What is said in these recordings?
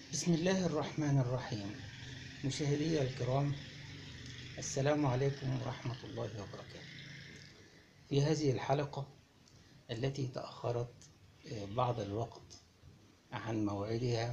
بسم الله الرحمن الرحيم مشاهدي الكرام السلام عليكم ورحمة الله وبركاته في هذه الحلقة التي تأخرت آه، بعض الوقت عن موعدها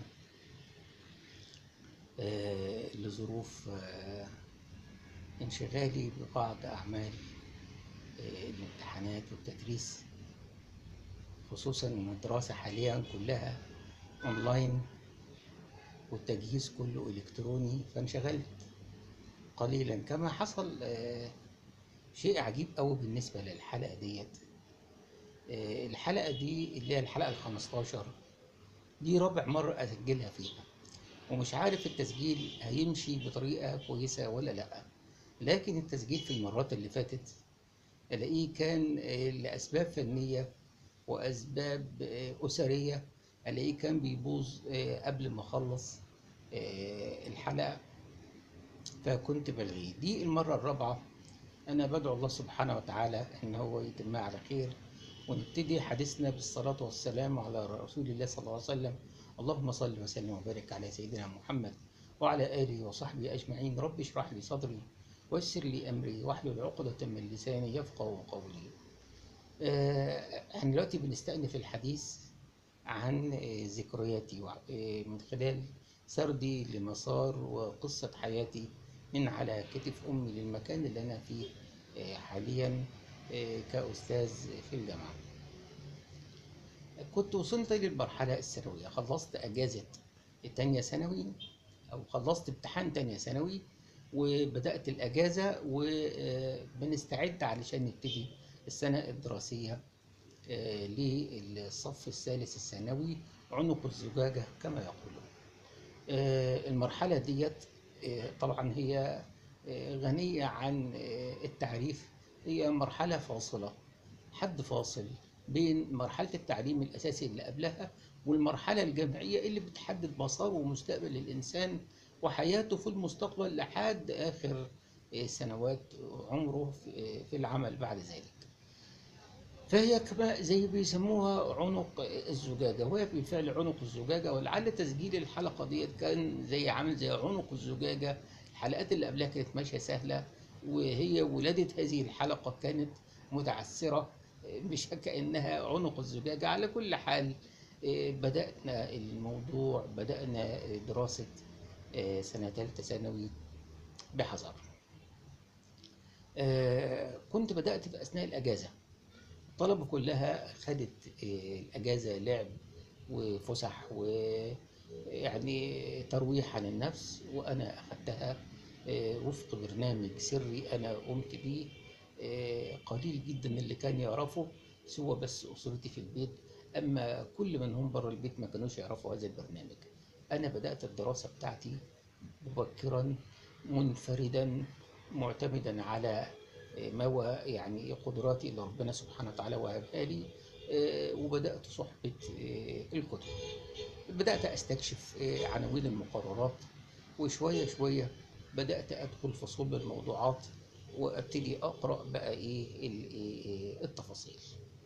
آه، لظروف آه، انشغالي ببعض أعمال آه، الامتحانات والتدريس خصوصا ان الدراسة حاليا كلها اونلاين والتجهيز كله الكتروني فانشغلت قليلا كما حصل آه، شيء عجيب قوي بالنسبة للحلقة ديت آه، الحلقة دي اللي هي الحلقة الخمستاشر دي رابع مرة أسجلها فيها ومش عارف التسجيل هيمشي بطريقة كويسة ولا لأ لكن التسجيل في المرات اللي فاتت ألاقيه كان آه، لأسباب فنية وأسباب آه، أسرية ألاقيه كان بيبوظ آه، قبل ما أخلص آه، الحلقة فكنت بلغيه دي المرة الرابعة أنا بدعو الله سبحانه وتعالى إن هو يتمها على خير ونبتدي حديثنا بالصلاة والسلام على رسول الله صلى الله عليه وسلم اللهم صل وسلم وبارك على سيدنا محمد وعلى آله وصحبه أجمعين رب اشرح لي صدري ويسر لي أمري واحلل عقدة من لساني يفقه قولي آه، احنا دلوقتي بنستأنف الحديث عن آه، ذكرياتي وع- آه، من خلال سردي لمسار وقصة حياتي من على كتف أمي للمكان اللي أنا فيه آه، حاليا آه، كأستاذ في الجامعة كنت وصلت للمرحلة الثانوية خلصت أجازة تانية ثانوي أو خلصت امتحان تانية ثانوي وبدأت الأجازة وبنستعد علشان نبتدي السنة الدراسية آه، للصف الثالث الثانوي عنق الزجاجة كما يقولون آه، المرحلة ديت آه، طبعا هي آه، غنية عن آه، التعريف هي مرحلة فاصلة حد فاصل بين مرحلة التعليم الأساسي اللي قبلها والمرحلة الجامعية اللي بتحدد مسار ومستقبل الإنسان وحياته في المستقبل لحد آخر آه، سنوات عمره في آه، في العمل بعد ذلك فهي كما زي بيسموها عنق الزجاجة وهي بالفعل عنق الزجاجة ولعل تسجيل الحلقة ديت كان زي عامل زي عنق الزجاجة الحلقات اللي قبلها كانت ماشية سهلة وهي ولادة هذه الحلقة كانت متعسرة مش كأنها عنق الزجاجة على كل حال آه، بدأنا الموضوع بدأنا دراسة آه، سنة ثالثة ثانوي بحذر آه، كنت بدأت في أثناء الأجازة الطلبة كلها خدت آه، الأجازة لعب وفسح ويعني ترويح عن النفس وأنا أخدتها آه، وفق برنامج سري أنا قمت بيه آه، قليل جدا اللي كان يعرفه سوى بس أسرتي في البيت أما كل من هم بره البيت ما كانوش يعرفوا هذا البرنامج أنا بدأت الدراسة بتاعتي مبكرا منفردا معتمدا على ما هو يعني قدراتي اللي ربنا سبحانه وتعالى وهبها لي آه، وبدأت صحبة آه، الكتب بدأت أستكشف آه، عناوين المقررات وشوية شوية بدأت أدخل في صلب الموضوعات وأبتدي أقرأ بقى إيه ال- إيه التفاصيل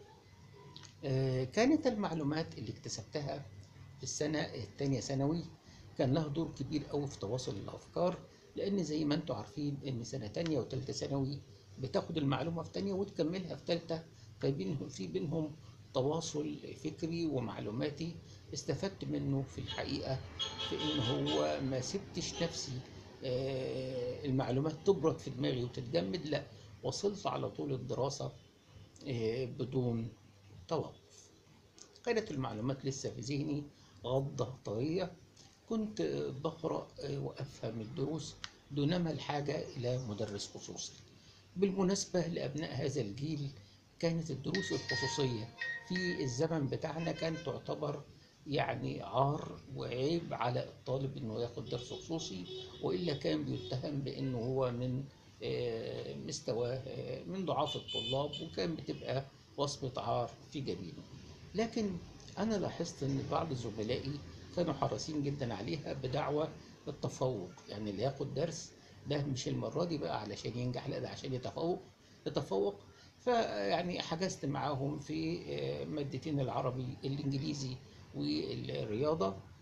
آه، كانت المعلومات اللي اكتسبتها في السنة التانية ثانوي كان لها دور كبير قوي في تواصل الأفكار لأن زي ما انتم عارفين إن سنة تانية وتالتة ثانوي بتاخد المعلومة في تانية وتكملها في تالتة فبينهم في بينهم تواصل فكري ومعلوماتي استفدت منه في الحقيقة في إن هو ما سبتش نفسي آه، المعلومات تبرد في دماغي وتتجمد لا وصلت على طول الدراسة آه، بدون توقف كانت المعلومات لسه في ذهني غضة طرية كنت بقرأ وأفهم الدروس دونما الحاجة إلى مدرس خصوصي بالمناسبة لأبناء هذا الجيل كانت الدروس الخصوصية في الزمن بتاعنا كانت تعتبر يعني عار وعيب على الطالب انه ياخد درس خصوصي والا كان بيتهم بانه هو من آه، مستواه آه، من ضعاف الطلاب وكان بتبقى وصمة عار في جبينه لكن انا لاحظت ان بعض زملائي كانوا حريصين جدا عليها بدعوى التفوق يعني اللي ياخد درس ده مش المرة دي بقى علشان ينجح لا ده عشان يتفوق يتفوق فيعني حجزت معاهم في آه، مادتين العربي الانجليزي والرياضة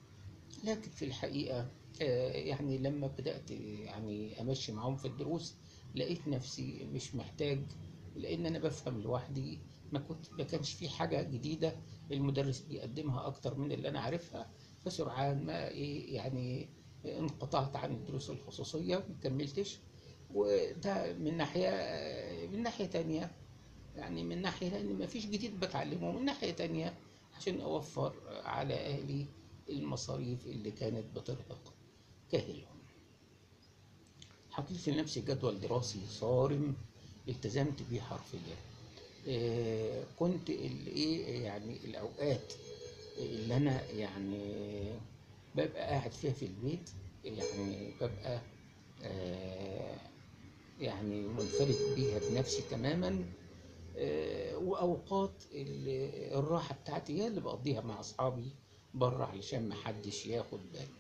لكن في الحقيقة آه، يعني لما بدأت يعني أمشي معاهم في الدروس لقيت نفسي مش محتاج لأن أنا بفهم لوحدي ما كنت ما كانش في حاجة جديدة المدرس بيقدمها أكتر من اللي أنا عارفها فسرعان ما إيه يعني انقطعت عن الدروس الخصوصية ما كملتش وده من ناحية من ناحية تانية يعني من ناحية لأن ما فيش جديد بتعلمه من ناحية تانية عشان أوفر على أهلي المصاريف اللي كانت بترهق كاهلهم حطيت لنفسي جدول دراسي صارم التزمت بيه حرفيا آه، كنت الايه يعني الاوقات اللي انا يعني ببقى قاعد فيها في البيت يعني ببقى آه، يعني منفرد بيها بنفسي تماما آه، واوقات ال- الراحه بتاعتي هي اللي بقضيها مع اصحابي بره علشان محدش ياخد باله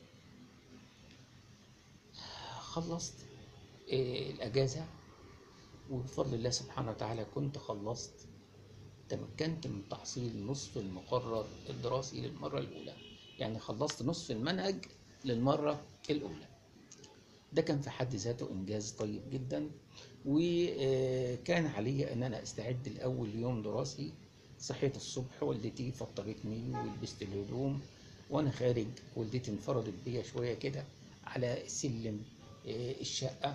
خلصت آه، الاجازه وبفضل الله سبحانه وتعالى كنت خلصت تمكنت من تحصيل نصف المقرر الدراسي للمرة الأولى يعني خلصت نصف المنهج للمرة الأولى ده كان في حد ذاته إنجاز طيب جدا وكان علي أن أنا أستعد لأول يوم دراسي صحيت الصبح والدتي فطرتني ولبست الهدوم وأنا خارج والدتي انفردت بيا شوية كده على سلم آه، الشقة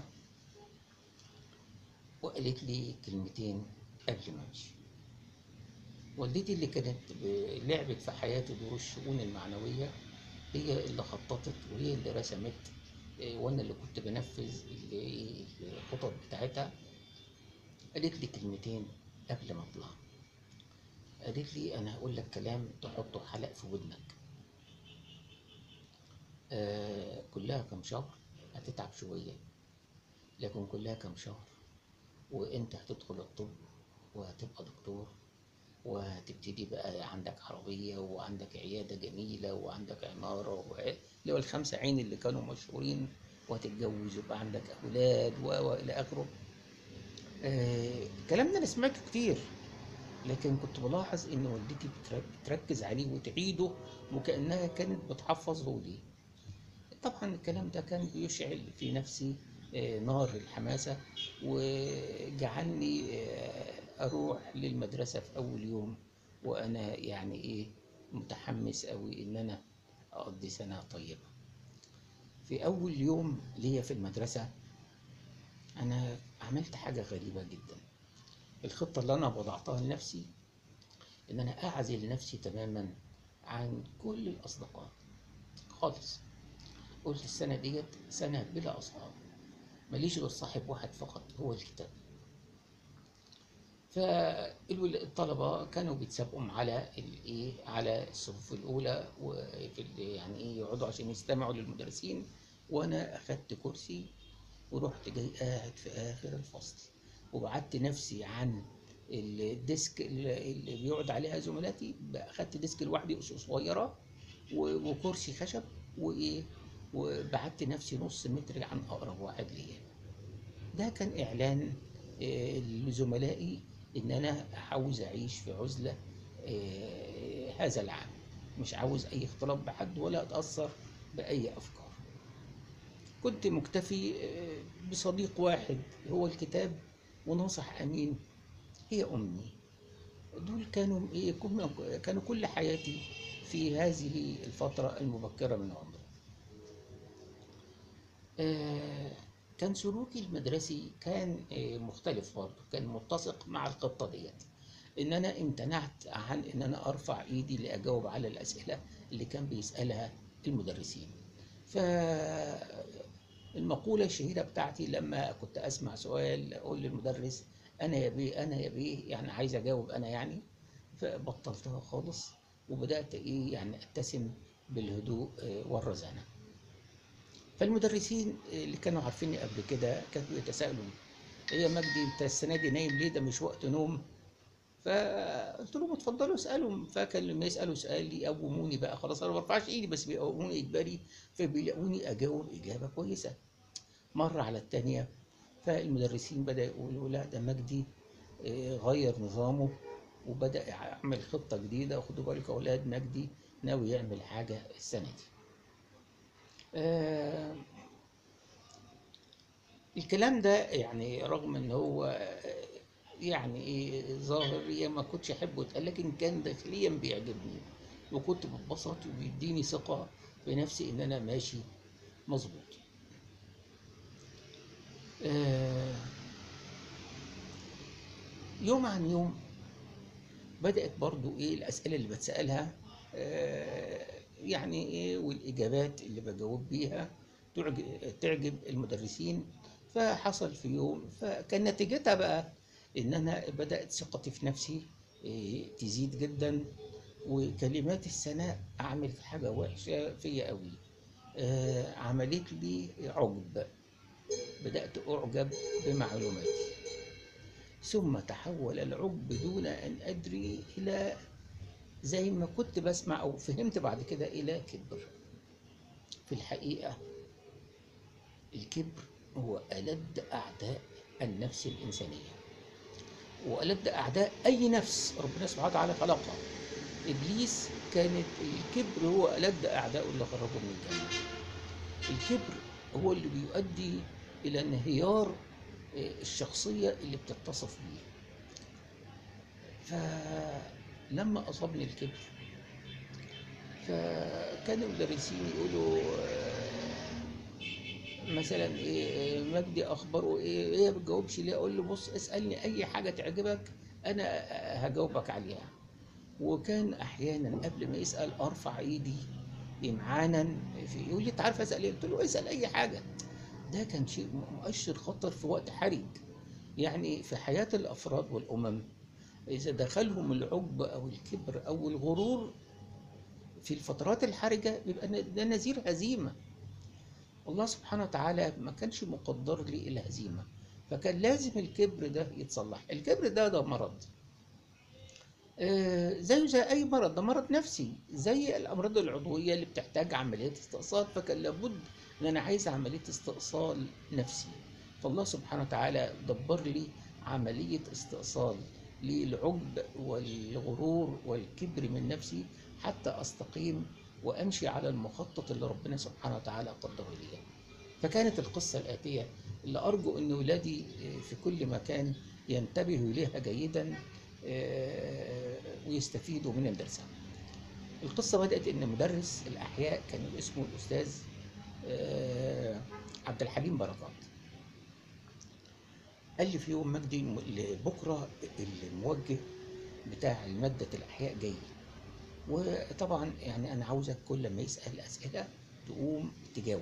وقالت لي كلمتين قبل ما امشي والدتي اللي كانت ب- لعبت في حياتي دور الشؤون المعنوية هي اللي خططت وهي اللي رسمت إيه، وانا اللي كنت بنفذ ال- الخطط بتاعتها قالت لي كلمتين قبل ما اطلع قالت لي انا هقول لك كلام تحطه حلق في ودنك آه كلها كم شهر هتتعب شوية لكن كلها كم شهر وانت هتدخل الطب وهتبقى دكتور وهتبتدي بقى عندك عربية وعندك عيادة جميلة وعندك عمارة و- اللي هو الخمسة عين اللي كانوا مشهورين وهتتجوز ويبقى عندك أولاد و- وإلى آخره آه، الكلام ده أنا سمعته كتير لكن كنت بلاحظ إن والدتي بتر- بتركز عليه وتعيده وكأنها كانت بتحفظه لي طبعا الكلام ده كان بيشعل في نفسي آه، نار الحماسة وجعلني آه، أروح للمدرسة في أول يوم وأنا يعني إيه متحمس أوي إن أنا أقضي سنة طيبة في أول يوم ليا في المدرسة أنا عملت حاجة غريبة جدا الخطة اللي أنا وضعتها لنفسي إن أنا أعزل نفسي تماما عن كل الأصدقاء خالص قلت السنة ديت سنة بلا أصحاب ماليش غير صاحب واحد فقط هو الكتاب فالطلبة كانوا بيتسابقوا على الايه على الصفوف الأولى وفي ال- يعني ايه يقعدوا عشان يستمعوا للمدرسين وأنا أخدت كرسي ورحت جاي قاعد في آخر الفصل وبعدت نفسي عن الديسك اللي اللي بيقعد عليها زملاتي بقى أخدت ديسك لوحدي صغيرة و- وكرسي خشب وإيه وبعدت نفسي نص متر عن أقرب واحد ليا ده كان إعلان آه، لزملائي إن أنا عاوز أعيش في عزلة آه، هذا العام مش عاوز أي اختلاط بحد ولا أتأثر بأي أفكار كنت مكتفي آه، بصديق واحد هو الكتاب وناصح أمين هي أمي دول كانوا إيه كنا- كانوا كل حياتي في هذه الفترة المبكرة من عمري آه، كان سلوكي المدرسي كان آه، مختلف برضه كان متسق مع الخطة ديت ان انا امتنعت عن ان انا ارفع ايدي لاجاوب على الاسئلة اللي كان بيسألها المدرسين فالمقولة الشهيرة بتاعتي لما كنت اسمع سؤال اقول للمدرس انا يا بيه انا يا بيه يعني عايز اجاوب انا يعني فبطلتها خالص وبدأت ايه يعني اتسم بالهدوء آه، والرزانة فالمدرسين اللي كانوا عارفيني قبل كده كانوا يتساءلوا ايه يا مجدي انت السنه دي نايم ليه ده مش وقت نوم فقلت لهم اتفضلوا اسالوا فكان لما يسالوا سؤال يقوموني بقى خلاص انا ما برفعش ايدي بس بيقوموني اجباري فبيلاقوني اجاوب اجابه كويسه مره على التانيه فالمدرسين بدأ يقولوا لا ده مجدي آه، غير نظامه وبدأ يعمل خطة جديدة وخدوا بالك يا أولاد مجدي ناوي يعمل حاجة السنة دي آه، الكلام ده يعني رغم ان هو آه، يعني ايه ظاهريا ما كنتش احبه يتقال لكن كان داخليا بيعجبني وكنت بتبسط وبيديني ثقة بنفسي ان انا ماشي مظبوط آه، يوم عن يوم بدأت برضو ايه الأسئلة اللي بتسألها آه، يعني ايه والإجابات اللي بجاوب بيها تعجب, تعجب المدرسين فحصل في يوم فكان نتيجتها بقى إن أنا بدأت ثقتي في نفسي إيه، تزيد جدا وكلمات الثناء أعمل في حاجة وحشة فيا قوي آه، عملت لي عجب بدأت أعجب بمعلوماتي ثم تحول العجب دون أن أدري إلى زي ما كنت بسمع أو فهمت بعد كده إلى كبر في الحقيقة الكبر هو ألد أعداء النفس الإنسانية وألد أعداء أي نفس ربنا سبحانه وتعالى خلقها إبليس كانت الكبر هو ألد أعدائه اللي خرجوا من الجنة الكبر هو اللي بيؤدي إلى انهيار الشخصية اللي بتتصف بيه فلما أصابني الكبر فكان المدرسين يقولوا آه، مثلا ايه مجدي اخباره ايه هي ما بتجاوبش ليه اقول له بص اسالني اي حاجه تعجبك انا هجاوبك عليها وكان احيانا قبل ما يسال ارفع ايدي امعانا في يقول لي انت عارف اسال ايه قلت له اسال اي حاجه ده كان شيء مؤشر خطر في وقت حرج يعني في حياه الافراد والامم اذا دخلهم العجب او الكبر او الغرور في الفترات الحرجه بيبقى ده نذير هزيمه الله سبحانه وتعالى ما كانش مقدر لي الهزيمة فكان لازم الكبر ده يتصلح الكبر ده ده مرض آه، زيه زي أي مرض ده مرض نفسي زي الأمراض العضوية اللي بتحتاج عملية استئصال فكان لابد إن أنا عايز عملية استئصال نفسي فالله سبحانه وتعالى دبر لي عملية استئصال للعجب والغرور والكبر من نفسي حتى أستقيم وامشي على المخطط اللي ربنا سبحانه وتعالى قدره لي فكانت القصه الاتيه اللي ارجو ان ولادي في كل مكان ينتبهوا اليها جيدا آه، ويستفيدوا من درسها القصه بدات ان مدرس الاحياء كان اسمه الاستاذ آه، عبد الحليم بركات قال لي في يوم مجدي بكره الموجه بتاع ماده الاحياء جاي وطبعا يعني انا عاوزك كل ما يسال اسئله تقوم تجاوب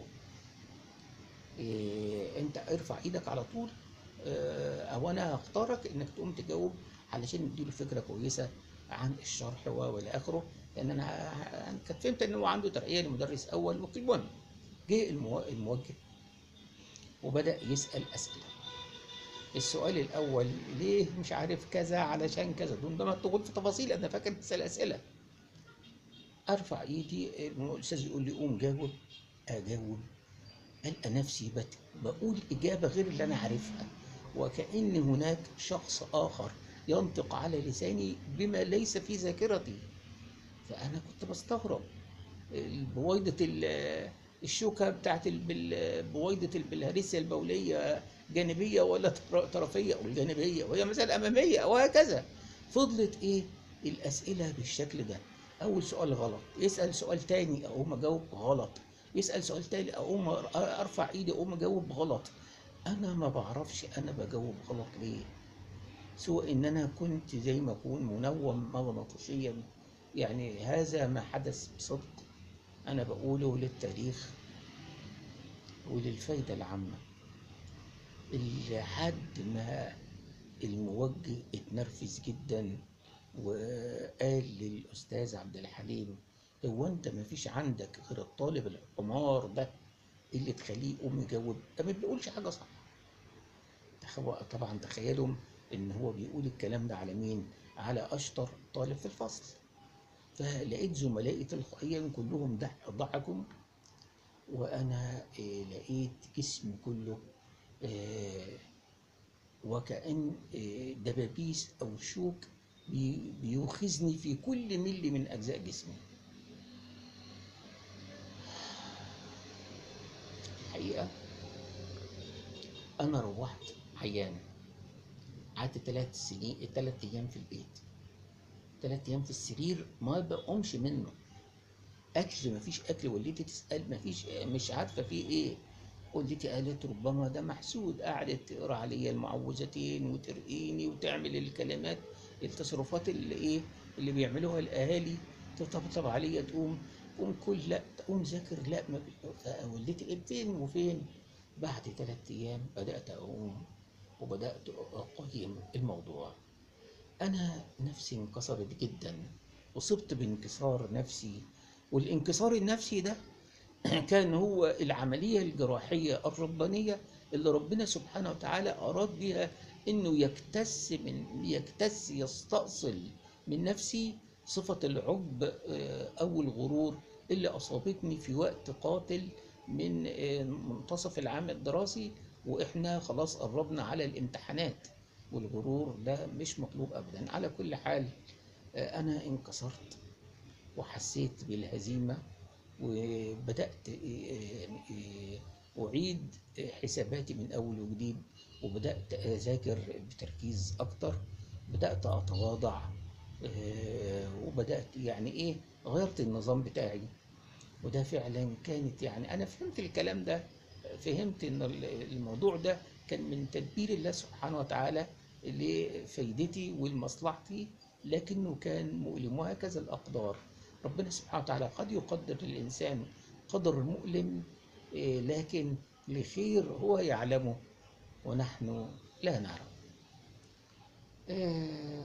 إيه انت ارفع ايدك على طول إيه او انا هختارك انك تقوم تجاوب علشان نديله فكره كويسه عن الشرح والى اخره لان انا أنا كنت فهمت ان هو عنده ترقيه لمدرس اول وفي المهم جه المو- الموجه وبدا يسال اسئله السؤال الاول ليه مش عارف كذا علشان كذا دون ده مكتوب في تفاصيل انا فاكر تسال اسئله ارفع ايدي الاستاذ يقول لي قوم جاوب اجاوب القى نفسي بت... بقول اجابه غير اللي انا عارفها وكأن هناك شخص اخر ينطق على لساني بما ليس في ذاكرتي فانا كنت بستغرب بويضه ال- الشوكه بتاعت ال- بال- بويضه البلهارسيا البوليه جانبيه ولا طر- طرفيه او الجانبيه وهي مثلا اماميه وهكذا فضلت ايه الاسئله بالشكل ده اول سؤال غلط يسال سؤال تاني اقوم اجاوب غلط يسال سؤال تاني اقوم أر- ارفع ايدي اقوم اجاوب غلط انا ما بعرفش انا بجاوب غلط ليه سوى ان انا كنت زي ما اكون منوم مغناطيسيا يعني هذا ما حدث بصدق انا بقوله للتاريخ وللفايدة العامة لحد ما الموجه اتنرفز جدا وقال للأستاذ عبد الحليم هو أنت مفيش عندك غير الطالب الحمار ده اللي تخليه يقوم يجاوب ده ما بيقولش حاجة صح تخو- طبعا تخيلوا إن هو بيقول الكلام ده على مين؟ على أشطر طالب في الفصل فلقيت زملائي تلقائيا كلهم ضح- ضحكوا وأنا آه، لقيت جسمي كله آه، وكأن آه، دبابيس أو شوك بي- بيوخزني في كل ملي من أجزاء جسمي الحقيقة أنا روحت عيان قعدت ثلاث سنين ثلاث أيام في البيت ثلاث أيام في السرير ما بقومش منه أكل مفيش أكل والدتي تسأل مفيش مش عارفة في إيه والدتي قالت ربما ده محسود قعدت تقرا عليا المعوذتين وترقيني وتعمل الكلمات التصرفات اللي ايه اللي بيعملوها الاهالي تطبطب عليا تقوم قوم كل لا تقوم ذاكر لا ما بي- والدتي إيه فين وفين بعد ثلاث ايام بدات اقوم وبدات اقيم الموضوع انا نفسي انكسرت جدا اصبت بانكسار نفسي والانكسار النفسي ده كان هو العملية الجراحية الربانية اللي ربنا سبحانه وتعالى أراد بها إنه يكتس من يكتس يستأصل من نفسي صفة العجب آه، أو الغرور اللي أصابتني في وقت قاتل من آه، منتصف العام الدراسي وإحنا خلاص قربنا على الامتحانات والغرور ده مش مطلوب أبدا على كل حال آه، أنا انكسرت وحسيت بالهزيمة وبدأت يعني أعيد حساباتي من أول وجديد وبدأت أذاكر بتركيز أكتر بدأت أتواضع آه، وبدأت يعني إيه غيرت النظام بتاعي وده فعلا كانت يعني أنا فهمت الكلام ده فهمت إن الموضوع ده كان من تدبير الله سبحانه وتعالى لفايدتي ولمصلحتي لكنه كان مؤلم وهكذا الأقدار ربنا سبحانه وتعالى قد يقدر للإنسان قدر مؤلم إيه، لكن لخير هو يعلمه ونحن لا نعلم آه،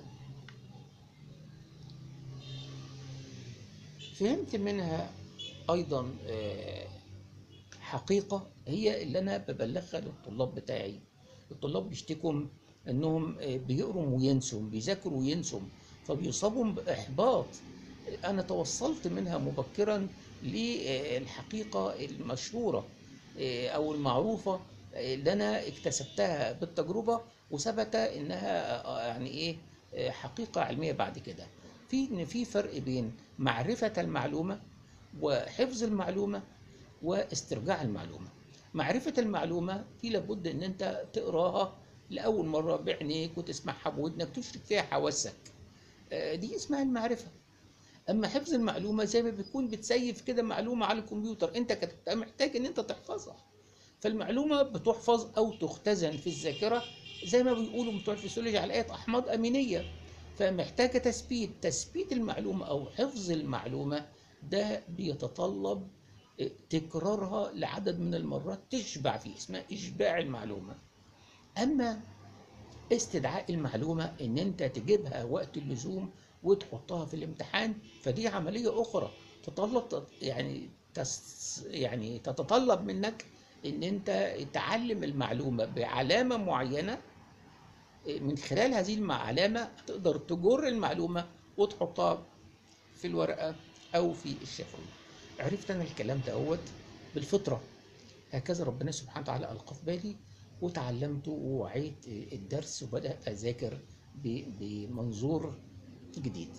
فهمت منها أيضا آه، حقيقة هي اللي أنا ببلغها للطلاب بتاعي الطلاب بيشتكوا إنهم آه، بيقروا وينسوا بيذاكروا وينسوا فبيصابوا بإحباط أنا توصلت منها مبكرا للحقيقة المشهورة آه، أو المعروفة آه، اللي أنا اكتسبتها بالتجربة وثبت إنها آه، يعني إيه آه، حقيقة علمية بعد كده في إن في فرق بين معرفة المعلومة وحفظ المعلومة واسترجاع المعلومة معرفة المعلومة دي لابد ان انت تقراها لأول مرة بعينيك وتسمعها بودنك تشرك فيها حواسك آه، دي اسمها المعرفة اما حفظ المعلومة زي ما بتكون بتسيف كده معلومة على الكمبيوتر انت كنت محتاج ان انت تحفظها فالمعلومة بتحفظ او تختزن في الذاكرة زي ما بيقولوا بتوع الفسيولوجيا على آية أحماض أمينية فمحتاجة تثبيت تثبيت المعلومة أو حفظ المعلومة ده بيتطلب تكرارها لعدد من المرات تشبع فيه اسمها إشباع المعلومة أما استدعاء المعلومة إن أنت تجيبها وقت اللزوم وتحطها في الامتحان فدي عملية أخرى تطلب يعني تس يعني تتطلب منك إن أنت تعلم المعلومة بعلامة معينة من خلال هذه العلامة تقدر تجر المعلومة وتحطها في الورقة أو في الشفوي عرفت أنا الكلام دوت بالفطرة هكذا ربنا سبحانه وتعالى ألقى في بالي وتعلمته ووعيت الدرس وبدأت أذاكر ب- بمنظور جديد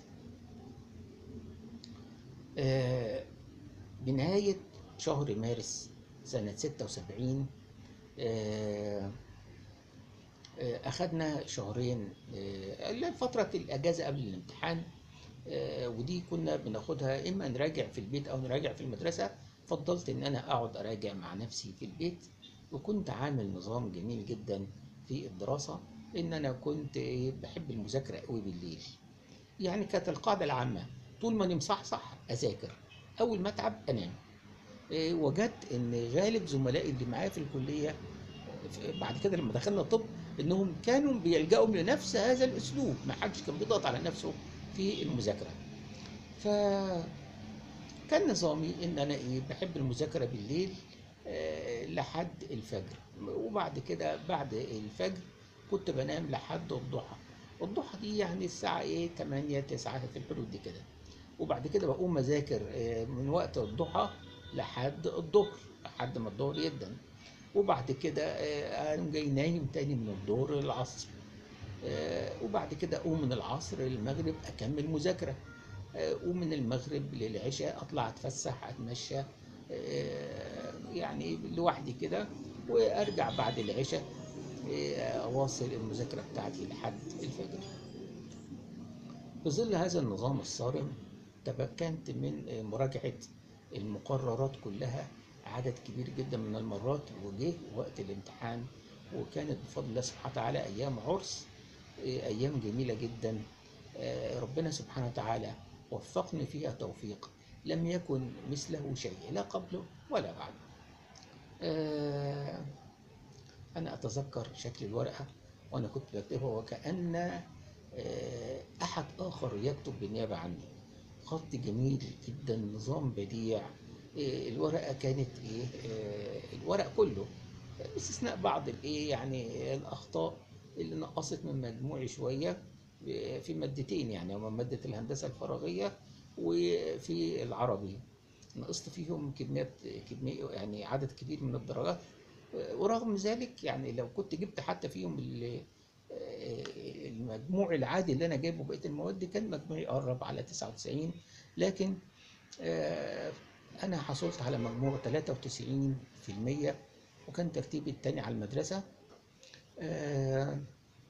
آه، بنهاية شهر مارس سنة 76 آه، آه، أخدنا شهرين آه، اللي هي فترة الأجازة قبل الامتحان آه، ودي كنا بناخدها إما نراجع في البيت أو نراجع في المدرسة فضلت إن أنا أقعد أراجع مع نفسي في البيت وكنت عامل نظام جميل جدا في الدراسة إن أنا كنت إيه، بحب المذاكرة قوي بالليل يعني كانت القاعدة العامة طول ما أنا مصحصح أذاكر أول ما أتعب أنام إيه، وجدت إن غالب زملائي اللي معايا في الكلية ف- بعد كده لما دخلنا طب إنهم كانوا بيلجأوا لنفس هذا الأسلوب ما حدش كان بيضغط على نفسه في المذاكرة ف كان نظامي ان انا ايه بحب المذاكره بالليل آه، لحد الفجر وبعد كده بعد الفجر كنت بنام لحد الضحى الضحى دي يعني الساعه ايه 8 9 في الحدود دي كده وبعد كده بقوم اذاكر آه، من وقت الضحى لحد الظهر لحد ما الظهر يبدا وبعد كده آه، اقوم جاي نايم تاني من الظهر للعصر آه، وبعد كده اقوم من العصر للمغرب اكمل مذاكره آه، ومن المغرب للعشاء اطلع اتفسح اتمشى آه، يعني لوحدي كده وارجع بعد العشاء إيه، اواصل المذاكره بتاعتي لحد الفجر في ظل هذا النظام الصارم تمكنت من مراجعه المقررات كلها عدد كبير جدا من المرات وجه وقت الامتحان وكانت بفضل الله سبحانه وتعالى ايام عرس إيه، ايام جميله جدا آه، ربنا سبحانه وتعالى وفقني فيها توفيق لم يكن مثله شيء لا قبله ولا بعده آه، أنا أتذكر شكل الورقة وأنا كنت بكتبها وكأن آه، أحد آخر يكتب بالنيابة عني خط جميل جدا نظام بديع آه، الورقة كانت إيه آه، الورق كله باستثناء بعض الإيه يعني الأخطاء اللي نقصت من مجموعي شوية في مادتين يعني هما مادة الهندسة الفراغية وفي العربي نقصت فيهم كميات كمية يعني عدد كبير من الدرجات ورغم ذلك يعني لو كنت جبت حتى فيهم ال- المجموع العادي اللي انا جايبه بقيه المواد كان مجموعي قرب على 99 لكن آه، انا حصلت على مجموع 93% وكان ترتيبي الثاني على المدرسه آه،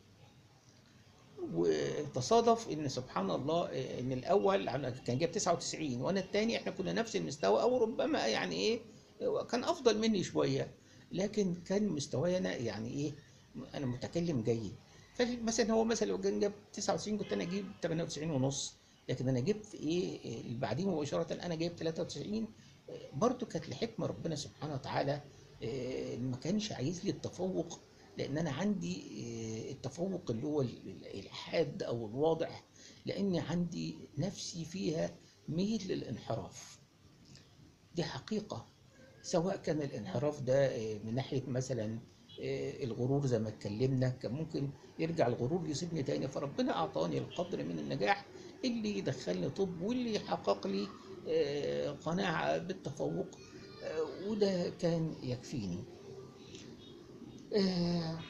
وتصادف ان سبحان الله آه، ان الاول أنا كان جايب 99 وانا الثاني احنا كنا نفس المستوى او ربما يعني ايه آه، كان افضل مني شويه لكن كان مستواي انا يعني ايه انا متكلم جيد فمثلا هو مثلا لو كان جاب 99 كنت انا اجيب 98 ونص لكن انا جبت ايه إيه اللي بعديه مباشره انا جايب 93 برضو كانت لحكمه ربنا سبحانه وتعالى آه، ما كانش عايز لي التفوق لان انا عندي آه، التفوق اللي هو ال- الحاد او الواضح لاني عندي نفسي فيها ميل للانحراف دي حقيقه سواء كان الانحراف ده آه، من ناحيه مثلا آه، الغرور زي ما اتكلمنا كان ممكن يرجع الغرور يسيبني تاني فربنا اعطاني القدر من النجاح اللي يدخلني طب واللي يحقق لي آه، قناعه بالتفوق آه، وده كان يكفيني آه،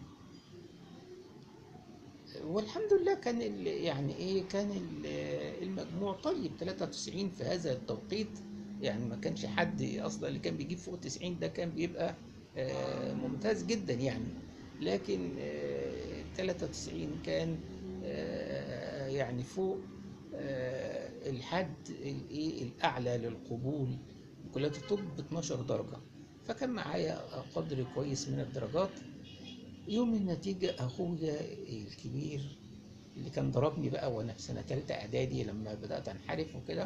والحمد لله كان ال- يعني ايه كان ال- المجموع طيب 93 في هذا التوقيت يعني ما كانش حد اصلا اللي كان بيجيب فوق 90 ده كان بيبقى آه، ممتاز جدا يعني لكن آه، 93 كان آه، يعني فوق آه، الحد الايه الاعلى للقبول كلية الطب ب 12 درجة فكان معايا قدر كويس من الدرجات يوم النتيجة أخويا الكبير اللي كان ضربني بقى وأنا في سنة تالتة إعدادي لما بدأت أنحرف وكده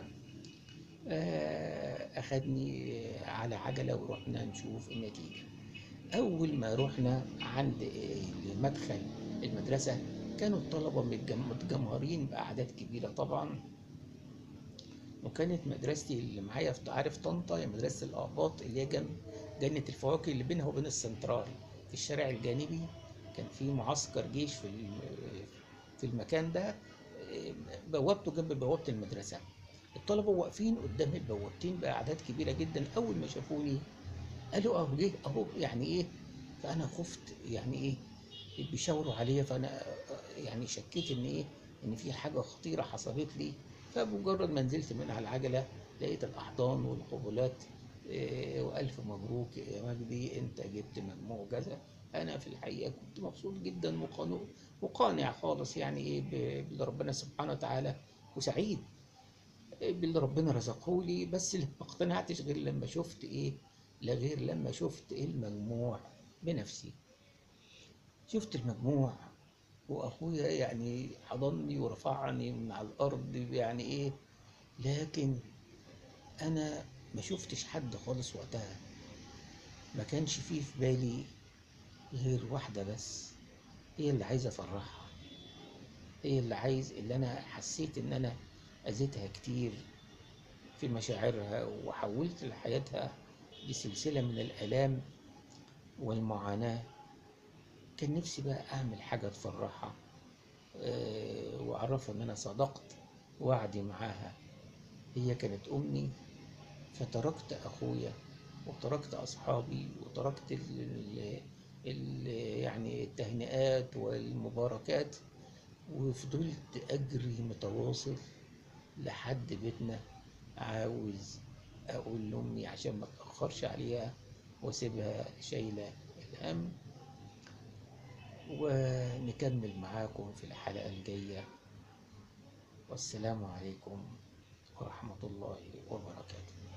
آه، أخدني على عجلة ورحنا نشوف النتيجة أول ما رحنا عند آه، مدخل المدرسة كانوا الطلبة متجم- متجمهرين بأعداد كبيرة طبعا وكانت مدرستي اللي معايا في عارف طنطا هي مدرسة الأقباط اللي هي جنب جنة الفواكه اللي بينها وبين السنترال في الشارع الجانبي كان في معسكر جيش في الم- في المكان ده آه، بوابته جنب بوابة المدرسة الطلبة واقفين قدام البوابتين بأعداد كبيرة جدا أول ما شافوني قالوا أهو جه أهو يعني إيه فأنا خفت يعني إيه بيشاوروا عليا فأنا آه، يعني شكيت إن إيه إن في حاجة خطيرة حصلت لي فبمجرد ما نزلت من على العجلة لقيت الأحضان والقبلات إيه، وألف مبروك يا مجدي أنت جبت مجموع كذا أنا في الحقيقة كنت مبسوط جدا وقانع وقانع خالص يعني إيه ب- باللي ربنا سبحانه وتعالى وسعيد باللي ربنا رزقه لي بس اللي ما اقتنعتش غير لما شفت إيه لا غير لما شفت المجموع بنفسي شفت المجموع واخويا يعني حضني ورفعني من على الارض يعني ايه لكن انا ما شفتش حد خالص وقتها ما كانش فيه في بالي غير واحدة بس هي اللي عايز افرحها هي اللي عايز اللي انا حسيت ان انا اذيتها كتير في مشاعرها وحولت لحياتها لسلسلة من الآلام والمعاناة كان نفسي بقى أعمل حاجة تفرحها آه، وأعرفها إن أنا صدقت وعدي معاها هي كانت أمي فتركت أخويا وتركت أصحابي وتركت ال ال ال يعني التهنئات والمباركات وفضلت أجري متواصل لحد بيتنا عاوز أقول لأمي عشان ما أتأخرش عليها واسيبها شايلة الهم ونكمل معاكم في الحلقة الجاية والسلام عليكم ورحمة الله وبركاته